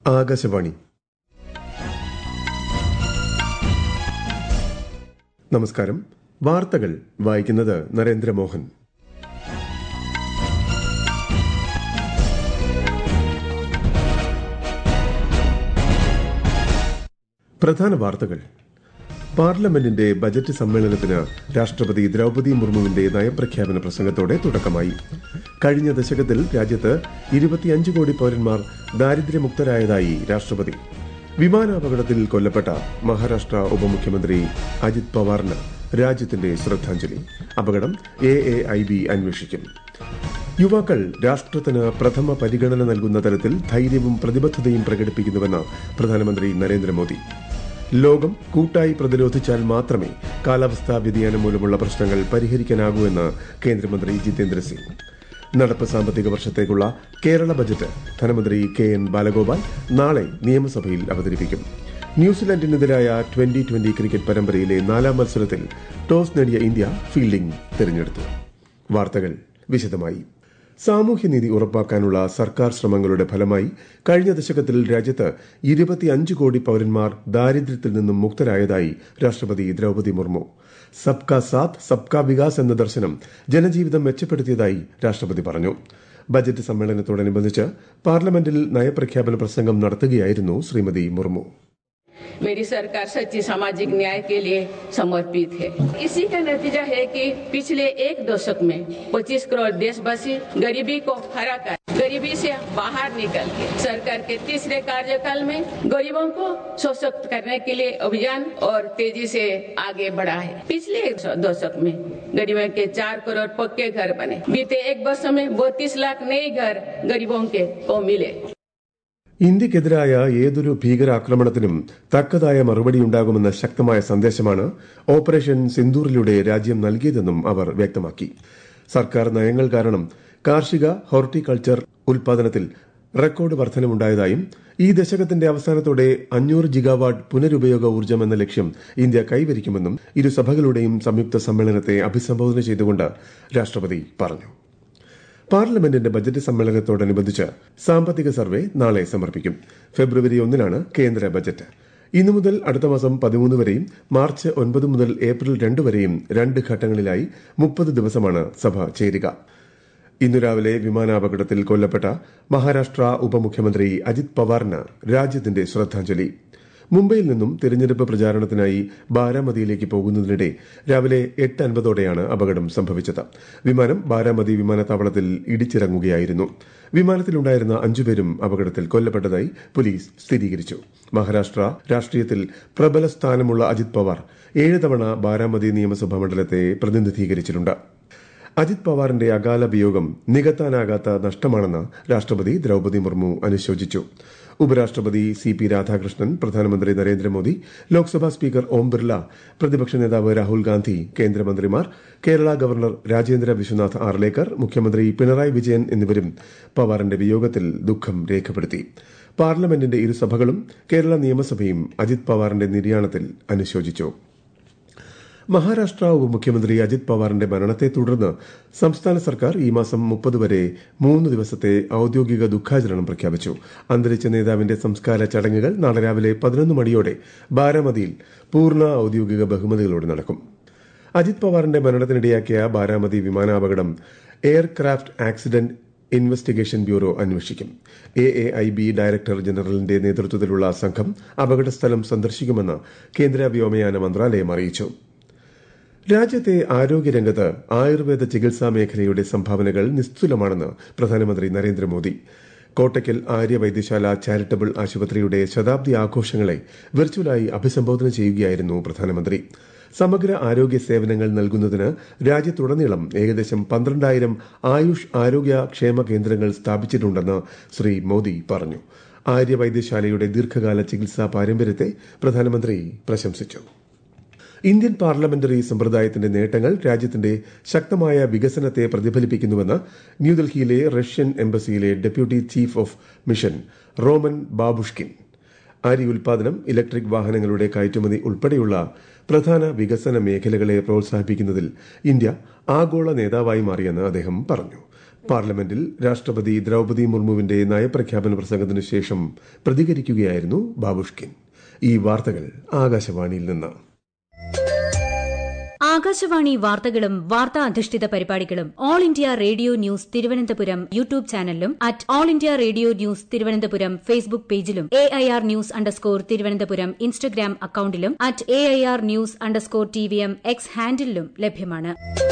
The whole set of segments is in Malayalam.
ആകാശവാണി നമസ്കാരം വാർത്തകൾ വായിക്കുന്നത് നരേന്ദ്രമോഹൻ പ്രധാന വാർത്തകൾ പാർലമെന്റിന്റെ ബജറ്റ് സമ്മേളനത്തിന് രാഷ്ട്രപതി ദ്രൌപതി മുർമുവിന്റെ നയപ്രഖ്യാപന പ്രസംഗത്തോടെ തുടക്കമായി കഴിഞ്ഞ ദശകത്തിൽ രാജ്യത്ത് ഇരുപത്തിയഞ്ച് കോടി പൌരന്മാർ ദാരിദ്ര്യമുക്തരായതായി രാഷ്ട്രപതി വിമാനാപകടത്തിൽ കൊല്ലപ്പെട്ട മഹാരാഷ്ട്ര ഉപമുഖ്യമന്ത്രി അജിത് പവാറിന് രാജ്യത്തിന്റെ ശ്രദ്ധാഞ്ജലി അപകടം എ എ ഐ ബി അന്വേഷിക്കും യുവാക്കൾ രാഷ്ട്രത്തിന് പ്രഥമ പരിഗണന നൽകുന്ന തരത്തിൽ ധൈര്യവും പ്രതിബദ്ധതയും പ്രകടിപ്പിക്കുന്നുവെന്ന് പ്രധാനമന്ത്രി നരേന്ദ്രമോദി ലോകം കൂട്ടായി പ്രതിരോധിച്ചാൽ മാത്രമേ കാലാവസ്ഥാ വ്യതിയാനം മൂലമുള്ള പ്രശ്നങ്ങൾ പരിഹരിക്കാനാകൂ എന്ന് കേന്ദ്രമന്ത്രി ജിതേന്ദ്ര സിംഗ് നടപ്പ് സാമ്പത്തിക വർഷത്തേക്കുള്ള കേരള ബജറ്റ് ധനമന്ത്രി കെ എൻ ബാലഗോപാൽ നാളെ നിയമസഭയിൽ അവതരിപ്പിക്കും ന്യൂസിലൻഡിനെതിരായ ട്വന്റി ട്വന്റി ക്രിക്കറ്റ് പരമ്പരയിലെ നാലാം മത്സരത്തിൽ ടോസ് നേടിയ ഇന്ത്യ ഫീൽഡിംഗ് തിരഞ്ഞെടുത്തു വാർത്തകൾ വിശദമായി സാമൂഹ്യനീതി ഉറപ്പാക്കാനുള്ള സർക്കാർ ശ്രമങ്ങളുടെ ഫലമായി കഴിഞ്ഞ ദശകത്തിൽ രാജ്യത്ത് ഇരുപത്തിയഞ്ച് കോടി പൌരന്മാർ ദാരിദ്ര്യത്തിൽ നിന്നും മുക്തരായതായി രാഷ്ട്രപതി ദ്രൌപതി മുർമു സബ്കാ സാത്ത് സബ്കാ വികാസ് എന്ന ദർശനം ജനജീവിതം മെച്ചപ്പെടുത്തിയതായി രാഷ്ട്രപതി പറഞ്ഞു ബജറ്റ് സമ്മേളനത്തോടനുബന്ധിച്ച് പാർലമെന്റിൽ നയപ്രഖ്യാപന പ്രസംഗം നടത്തുകയായിരുന്നു ശ്രീമതി മുർമു मेरी सरकार सच्ची सामाजिक न्याय के लिए समर्पित है इसी का नतीजा है कि पिछले एक दशक में 25 करोड़ देशवासी गरीबी को हरा कर गरीबी से बाहर निकल के सरकार के तीसरे कार्यकाल में गरीबों को सशक्त करने के लिए अभियान और तेजी से आगे बढ़ा है पिछले एक दशक में गरीबों के चार करोड़ पक्के घर बने बीते एक वर्ष में बत्तीस लाख नए घर गरीबों के को मिले ഇന്ത്യക്കെതിരായ ഏതൊരു ഭീകരാക്രമണത്തിനും തക്കതായ മറുപടിയുണ്ടാകുമെന്ന ശക്തമായ സന്ദേശമാണ് ഓപ്പറേഷൻ സിന്ദൂറിലൂടെ രാജ്യം നൽകിയതെന്നും അവർ വ്യക്തമാക്കി സർക്കാർ നയങ്ങൾ കാരണം കാർഷിക ഹോർട്ടിക്കൾച്ചർ ഉൽപാദനത്തിൽ റെക്കോർഡ് വർധനമുണ്ടായതായും ഈ ദശകത്തിന്റെ അവസാനത്തോടെ അഞ്ഞൂറ് ജിഗാവാട്ട് പുനരുപയോഗ ഊർജ്ജം എന്ന ലക്ഷ്യം ഇന്ത്യ കൈവരിക്കുമെന്നും ഇരുസഭകളുടെയും സംയുക്ത സമ്മേളനത്തെ അഭിസംബോധന ചെയ്തുകൊണ്ട് രാഷ്ട്രപതി പറഞ്ഞു പാർലമെന്റിന്റെ ബജറ്റ് സമ്മേളനത്തോടനുബന്ധിച്ച് സാമ്പത്തിക സർവേ നാളെ സമർപ്പിക്കും ഫെബ്രുവരി ഒന്നിനാണ് കേന്ദ്ര ബജറ്റ് ഇന്നു മുതൽ അടുത്ത മാസം പതിമൂന്ന് വരെയും മാർച്ച് ഒൻപത് മുതൽ ഏപ്രിൽ രണ്ട് വരെയും രണ്ട് ഘട്ടങ്ങളിലായി മുപ്പത് ദിവസമാണ് സഭ ചേരുക ഇന്നു രാവിലെ വിമാനാപകടത്തിൽ കൊല്ലപ്പെട്ട മഹാരാഷ്ട്ര ഉപമുഖ്യമന്ത്രി അജിത് പവാറിന് രാജ്യത്തിന്റെ ശ്രദ്ധാഞ്ജലി മുംബൈയിൽ നിന്നും തിരഞ്ഞെടുപ്പ് പ്രചാരണത്തിനായി ബാരാമതിയിലേക്ക് പോകുന്നതിനിടെ രാവിലെ എട്ട് അൻപതോടെയാണ് അപകടം സംഭവിച്ചത് വിമാനം ബാരാമതി വിമാനത്താവളത്തിൽ ഇടിച്ചിറങ്ങുകയായിരുന്നു വിമാനത്തിലുണ്ടായിരുന്ന അഞ്ചുപേരും അപകടത്തിൽ കൊല്ലപ്പെട്ടതായി പോലീസ് സ്ഥിരീകരിച്ചു മഹാരാഷ്ട്ര രാഷ്ട്രീയത്തിൽ പ്രബല സ്ഥാനമുള്ള അജിത് പവാർ ഏഴ് തവണ ബാരാമതി നിയമസഭാ മണ്ഡലത്തെ പ്രതിനിധീകരിച്ചിട്ടുണ്ട് അജിത് പവാറിന്റെ അകാല വിയോഗം നികത്താനാകാത്ത നഷ്ടമാണെന്ന് രാഷ്ട്രപതി ദ്രൌപതി മുർമു അനുശോചിച്ചു ഉപരാഷ്ട്രപതി സി പി രാധാകൃഷ്ണൻ പ്രധാനമന്ത്രി നരേന്ദ്രമോദി ലോക്സഭാ സ്പീക്കർ ഓം ബിർല പ്രതിപക്ഷ നേതാവ് രാഹുൽ ഗാന്ധി കേന്ദ്രമന്ത്രിമാർ കേരള ഗവർണർ രാജേന്ദ്ര വിശ്വനാഥ് ആർലേക്കർ മുഖ്യമന്ത്രി പിണറായി വിജയൻ എന്നിവരും പവാറിന്റെ വിയോഗത്തിൽ ദുഃഖം രേഖപ്പെടുത്തി പാർലമെന്റിന്റെ ഇരുസഭകളും കേരള നിയമസഭയും അജിത് പവാറിന്റെ നിര്യാണത്തിൽ അനുശോചിച്ചു മഹാരാഷ്ട്ര ഉപമുഖ്യമന്ത്രി അജിത് പവാറിന്റെ മരണത്തെ തുടർന്ന് സംസ്ഥാന സർക്കാർ ഈ മാസം മുപ്പത് വരെ മൂന്ന് ദിവസത്തെ ഔദ്യോഗിക ദുഃഖാചരണം പ്രഖ്യാപിച്ചു അന്തരിച്ച നേതാവിന്റെ സംസ്കാര ചടങ്ങുകൾ നാളെ രാവിലെ പതിനൊന്ന് മണിയോടെ ബാരാമതിയിൽ പൂർണ്ണ ഔദ്യോഗിക ബഹുമതികളോടെ നടക്കും അജിത് പവാറിന്റെ മരണത്തിനിടയാക്കിയ ബാരാമതി വിമാനാപകടം എയർക്രാഫ്റ്റ് ആക്സിഡന്റ് ഇൻവെസ്റ്റിഗേഷൻ ബ്യൂറോ അന്വേഷിക്കും A A I B director ജനറലിന്റെ നേതൃത്വത്തിലുള്ള സംഘം അപകടസ്ഥലം സന്ദർശിക്കുമെന്ന് കേന്ദ്ര വ്യോമയാന മന്ത്രാലയം അറിയിച്ചു രാജ്യത്തെ ആരോഗ്യരംഗത്ത് ആയുർവേദ ചികിത്സാ മേഖലയുടെ സംഭാവനകൾ നിസ്തുലമാണെന്ന് പ്രധാനമന്ത്രി നരേന്ദ്രമോദി കോട്ടയ്ക്കൽ ആര്യ വൈദ്യശാല ചാരിറ്റബിൾ ആശുപത്രിയുടെ ശതാബ്ദി ആഘോഷങ്ങളെ വെർച്വലായി അഭിസംബോധന ചെയ്യുകയായിരുന്നു പ്രധാനമന്ത്രി സമഗ്ര ആരോഗ്യ സേവനങ്ങൾ നൽകുന്നതിന് രാജ്യത്തുടനീളം ഏകദേശം പന്ത്രണ്ടായിരം ആയുഷ് ആരോഗ്യ ക്ഷേമ കേന്ദ്രങ്ങൾ സ്ഥാപിച്ചിട്ടുണ്ടെന്ന് ശ്രീ മോദി പറഞ്ഞു ആര്യ വൈദ്യശാലയുടെ ദീർഘകാല ചികിത്സാ പാരമ്പര്യത്തെ പ്രധാനമന്ത്രി പ്രശംസിച്ചു ഇന്ത്യൻ പാർലമെന്ററി സമ്പ്രദായത്തിന്റെ നേട്ടങ്ങൾ രാജ്യത്തിന്റെ ശക്തമായ വികസനത്തെ പ്രതിഫലിപ്പിക്കുന്നുവെന്ന് ന്യൂഡൽഹിയിലെ റഷ്യൻ എംബസിയിലെ deputy chief of mission Roman Babushkin അരി ഉൽപാദനം ഇലക്ട്രിക് വാഹനങ്ങളുടെ കയറ്റുമതി ഉൾപ്പെടെയുള്ള പ്രധാന വികസന മേഖലകളെ പ്രോത്സാഹിപ്പിക്കുന്നതിൽ ഇന്ത്യ ആഗോള നേതാവായി മാറിയെന്ന് അദ്ദേഹം പറഞ്ഞു പാർലമെന്റിൽ രാഷ്ട്രപതി ദ്രൌപതി മുർമുവിന്റെ നയപ്രഖ്യാപന പ്രസംഗത്തിനു ശേഷം പ്രതികരിക്കുകയായിരുന്നു ബാബുഷ്കിൻ ഈ വാർത്തകൾ ആകാശവാണിയിൽ നിന്ന് ആകാശവാണി വാർത്തകളും വാർത്താ അധിഷ്ഠിത പരിപാടികളും all India radio news Thiruvananthapuram YouTube ചാനലിലും at all India radio news Thiruvananthapuram Facebook പേജിലും A I R news underscore Thiruvananthapuram Instagram അക്കൌണ്ടിലും at A I R news underscore T V M X ഹാൻഡിലും ലഭ്യമാണ്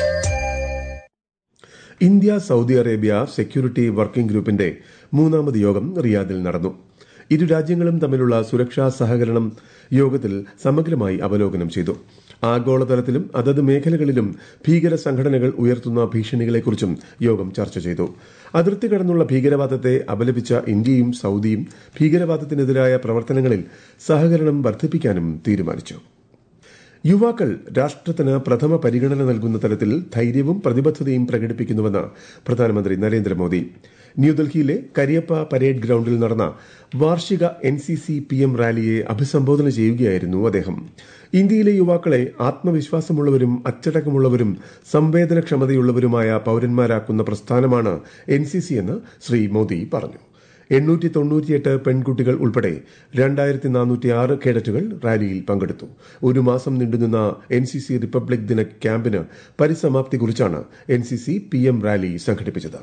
India Saudi Arabia security working ഗ്രൂപ്പിന്റെ മൂന്നാമത് യോഗം റിയാദിൽ നടന്നു ഇരു രാജ്യങ്ങളും തമ്മിലുള്ള സുരക്ഷാ സഹകരണം യോഗത്തിൽ സമഗ്രമായി അവലോകനം ചെയ്തു ആഗോളതലത്തിലും അതത് മേഖലകളിലും ഭീകര സംഘടനകൾ ഉയർത്തുന്ന ഭീഷണികളെക്കുറിച്ചും യോഗം ചർച്ച ചെയ്തു അതിർത്തി കടന്നുള്ള ഭീകരവാദത്തെ അപലപിച്ച ഇന്ത്യയും സൌദിയും ഭീകരവാദത്തിനെതിരായ പ്രവർത്തനങ്ങളിൽ സഹകരണം വർദ്ധിപ്പിക്കാനും തീരുമാനിച്ചു യുവാക്കൾ രാഷ്ട്രത്തിന് പ്രഥമ പരിഗണന നൽകുന്ന തരത്തിൽ ധൈര്യവും പ്രതിബദ്ധതയും പ്രകടിപ്പിക്കുന്നുവെന്ന് പ്രധാനമന്ത്രി നരേന്ദ്രമോദി ന്യൂഡൽഹിയിലെ കരിയപ്പ പരേഡ് ഗ്രൌണ്ടിൽ നടന്ന വാർഷിക N C C P M റാലിയെ അഭിസംബോധന ചെയ്യുകയായിരുന്നു അദ്ദേഹം ഇന്ത്യയിലെ യുവാക്കളെ ആത്മവിശ്വാസമുള്ളവരും അച്ചടക്കമുള്ളവരും സംവേദനക്ഷമതയുള്ളവരുമായ പൌരന്മാരാക്കുന്ന പ്രസ്ഥാനമാണ് എൻ സി സി എന്ന് ശ്രീ മോദി പറഞ്ഞു എണ്ണൂറ്റി തൊണ്ണൂറ്റിയെട്ട് പെൺകുട്ടികൾ ഉൾപ്പെടെ രണ്ടായിരത്തി നാനൂറ്റി ആറ് കേഡറ്റുകൾ റാലിയിൽ പങ്കെടുത്തു ഒരു മാസം നീണ്ടുനിന്ന എൻ സി സി റിപ്പബ്ലിക് ദിന ക്യാമ്പിന് പരിസമാപ്തി കുറിച്ചാണ് N C C P M rally സംഘടിപ്പിച്ചത്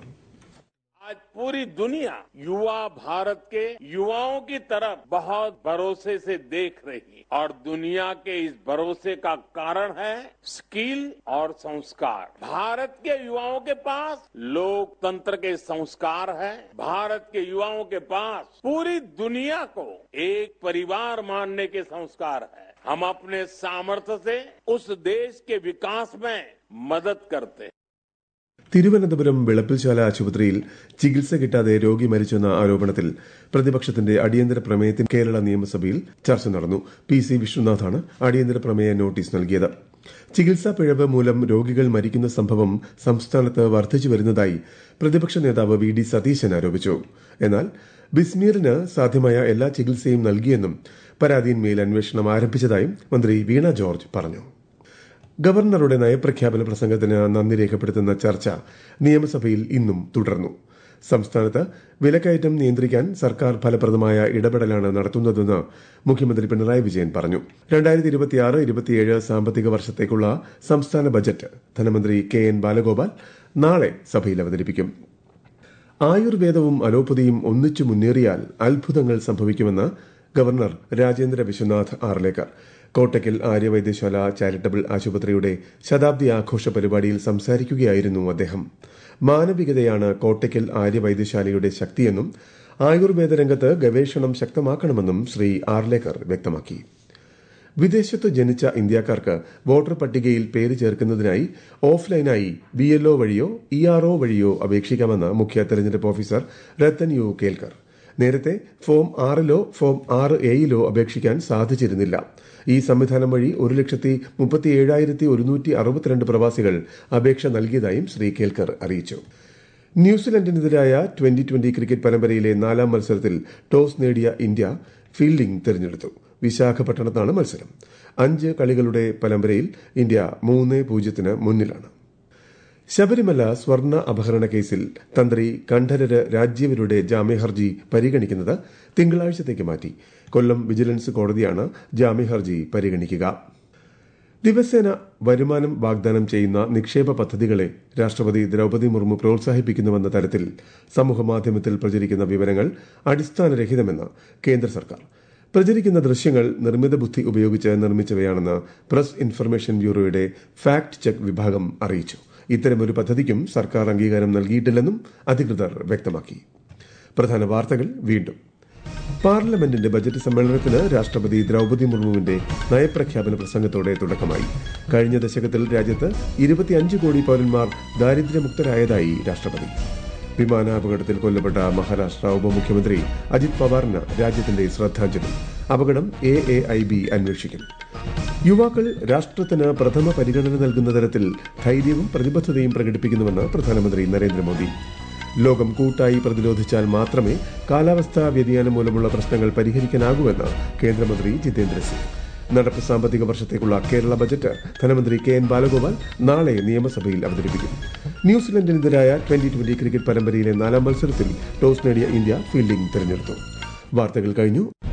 आज पूरी दुनिया युवा भारत के युवाओं की तरफ बहुत भरोसे से देख रही और दुनिया के इस भरोसे का कारण है स्किल और संस्कार भारत के युवाओं के पास लोकतंत्र के संस्कार है भारत के युवाओं के पास पूरी दुनिया को एक परिवार मानने के संस्कार है हम अपने सामर्थ्य से उस देश के विकास में मदद करते हैं തിരുവനന്തപുരം വെളപ്പിൽശാല ആശുപത്രിയിൽ ചികിത്സ കിട്ടാതെ രോഗി മരിച്ചെന്ന ആരോപണത്തിൽ പ്രതിപക്ഷത്തിന്റെ അടിയന്തര പ്രമേയത്തിന് കേരള നിയമസഭയിൽ ചർച്ച നടന്നു പി സി വിഷ്ണുനാഥാണ് അടിയന്തര പ്രമേയ നോട്ടീസ് നൽകിയത് ചികിത്സാ പിഴവ് മൂലം രോഗികൾ മരിക്കുന്ന സംഭവം സംസ്ഥാനത്ത് വർദ്ധിച്ചു വരുന്നതായി പ്രതിപക്ഷ നേതാവ് വി ഡി സതീശൻ ആരോപിച്ചു എന്നാൽ ബിസ്മീറിന് സാധ്യമായ എല്ലാ ചികിത്സയും നൽകിയെന്നും പരാതിയിന്മേൽ അന്വേഷണം ആരംഭിച്ചതായും മന്ത്രി വീണ ജോർജ് പറഞ്ഞു ഗവർണറുടെ നയപ്രഖ്യാപന പ്രസംഗത്തിന് നന്ദി രേഖപ്പെടുത്തുന്ന ചർച്ച നിയമസഭയിൽ ഇന്നും തുടർന്നു സംസ്ഥാനത്ത് വിലക്കയറ്റം നിയന്ത്രിക്കാൻ സർക്കാർ ഫലപ്രദമായ ഇടപെടലാണ് നടത്തുന്നതെന്ന് മുഖ്യമന്ത്രി പിണറായി വിജയൻ പറഞ്ഞു രണ്ടായിരത്തി ഇരുപത്തിയാറ് ഇരുപത്തിയേഴ് സാമ്പത്തിക വർഷത്തേക്കുള്ള സംസ്ഥാന ബജറ്റ് ധനമന്ത്രി കെ എൻ ബാലഗോപാൽ നാളെ സഭയിൽ അവതരിപ്പിക്കും ആയുർവേദവും അലോപ്പതിയും ഒന്നിച്ചു മുന്നേറിയാൽ അത്ഭുതങ്ങൾ സംഭവിക്കുമെന്ന് ഗവർണർ രാജേന്ദ്ര വിശ്വനാഥ് ആർലേക്കർ കോട്ടയ്ക്കൽ ആര്യവൈദ്യശാല ചാരിറ്റബിൾ ആശുപത്രിയുടെ ശതാബ്ദി ആഘോഷ പരിപാടിയിൽ സംസാരിക്കുകയായിരുന്നു അദ്ദേഹം മാനവികതയാണ് കോട്ടയ്ക്കൽ ആര്യവൈദ്യശാലയുടെ ശക്തിയെന്നും ആയുർവേദ രംഗത്ത് ഗവേഷണം ശക്തമാക്കണമെന്നും ശ്രീ ആർലേക്കർ വ്യക്തമാക്കി വിദേശത്ത് ജനിച്ച ഇന്ത്യക്കാർക്ക് വോട്ടർ പട്ടികയിൽ പേര് ചേർക്കുന്നതിനായി ഓഫ്ലൈനായി ബി എൽഒ വഴിയോ ഇ ആർ ഒ വഴിയോ അപേക്ഷിക്കാമെന്ന് മുഖ്യ തെരഞ്ഞെടുപ്പ് ഓഫീസർ രത്തൻ യു കേൽക്കർ നേരത്തെ ഫോം ആറിലോ ഫോം ആറ് എയിലോ അപേക്ഷിക്കാൻ സാധിച്ചിരുന്നില്ല ഈ സംവിധാനം വഴി ഒരു ലക്ഷത്തി മുപ്പത്തി ഏഴായിരത്തി ഒരുന്നൂറ്റി അറുപത്തിരണ്ട് പ്രവാസികൾ അപേക്ഷ നൽകിയതായും ശ്രീ കേൽക്കർ അറിയിച്ചു ന്യൂസിലൻഡിനെതിരായ ട്വന്റി ട്വന്റി ക്രിക്കറ്റ് പരമ്പരയിലെ നാലാം മത്സരത്തിൽ ടോസ് നേടിയ ഇന്ത്യ ഫീൽഡിംഗ് തിരഞ്ഞെടുത്തു വിശാഖപട്ടണത്താണ് മത്സരം അഞ്ച് കളികളുടെ പരമ്പരയിൽ ഇന്ത്യ മൂന്ന് പൂജ്യത്തിന് മുന്നിലാണ് ശബരിമല സ്വർണ്ണ അപഹരണ കേസിൽ തന്ത്രി കണ്ഠരര് രാജീവരുടെ ജാമ്യഹർജി പരിഗണിക്കുന്നത് തിങ്കളാഴ്ചത്തേക്ക് മാറ്റി കൊല്ലം വിജിലൻസ് കോടതിയാണ് ജാമ്യഹർജി പരിഗണിക്കുക ദിവസേന വരുമാനം വാഗ്ദാനം ചെയ്യുന്ന നിക്ഷേപ പദ്ധതികളെ രാഷ്ട്രപതി ദ്രൌപതി മുർമു പ്രോത്സാഹിപ്പിക്കുന്നുവെന്ന തരത്തിൽ സമൂഹമാധ്യമത്തിൽ പ്രചരിക്കുന്ന വിവരങ്ങൾ അടിസ്ഥാനരഹിതമെന്ന് കേന്ദ്ര സർക്കാർ പ്രചരിക്കുന്ന ദൃശ്യങ്ങൾ നിർമ്മിത ബുദ്ധി ഉപയോഗിച്ച് നിർമ്മിച്ചവയാണെന്ന് പ്രസ് ഇൻഫർമേഷൻ ബ്യൂറോയുടെ ഫാക്ട് ചെക്ക് വിഭാഗം അറിയിച്ചു ഇത്തരമൊരു പദ്ധതിക്കും സർക്കാർ അംഗീകാരം നൽകിയിട്ടില്ലെന്നും അധികൃതർ വ്യക്തമാക്കി പ്രധാന വാർത്തകൾ വീണ്ടും പാർലമെന്റിന്റെ ബജറ്റ് സമ്മേളനത്തിന് രാഷ്ട്രപതി ദ്രൌപതി മുർമുവിന്റെ നയപ്രഖ്യാപന പ്രസംഗത്തോടെ തുടക്കമായി കഴിഞ്ഞ ദശകത്തിൽ രാജ്യത്ത് ഇരുപത്തിയഞ്ച് കോടി പൌരന്മാർ ദാരിദ്ര്യമുക്തരായതായി രാഷ്ട്രപതി വിമാനാപകടത്തിൽ കൊല്ലപ്പെട്ട മഹാരാഷ്ട്ര ഉപമുഖ്യമന്ത്രി അജിത് പവാറിന് രാജ്യത്തിന്റെ ശ്രദ്ധാഞ്ജലി അപകടം എ എ ഐ ബി അന്വേഷിക്കും യുവാക്കൾ രാഷ്ട്രത്തിന് പ്രഥമ പരിഗണന നൽകുന്ന തരത്തിൽ ധൈര്യവും പ്രതിബദ്ധതയും പ്രകടിപ്പിക്കുന്നുവെന്ന് പ്രധാനമന്ത്രി നരേന്ദ്രമോദി ലോകം കൂട്ടായി പ്രതിരോധിച്ചാൽ മാത്രമേ കാലാവസ്ഥാ വ്യതിയാനം മൂലമുള്ള പ്രശ്നങ്ങൾ പരിഹരിക്കാനാകൂവെന്ന് കേന്ദ്രമന്ത്രി ജിതേന്ദ്ര സിംഗ് നടപ്പ് സാമ്പത്തിക വർഷത്തേക്കുള്ള കേരള ബജറ്റ് ധനമന്ത്രി കെ എൻ ബാലഗോപാൽ നാളെ നിയമസഭയിൽ അവതരിപ്പിക്കും ന്യൂസിലൻഡിനെതിരായ ട്വന്റി ട്വന്റി ക്രിക്കറ്റ് പരമ്പരയിലെ നാലാം മത്സരത്തിൽ ടോസ് നേടിയ ഇന്ത്യ ഫീൽഡിംഗ് തിരഞ്ഞെടുത്തു വാർത്തകൾ കഴിഞ്ഞു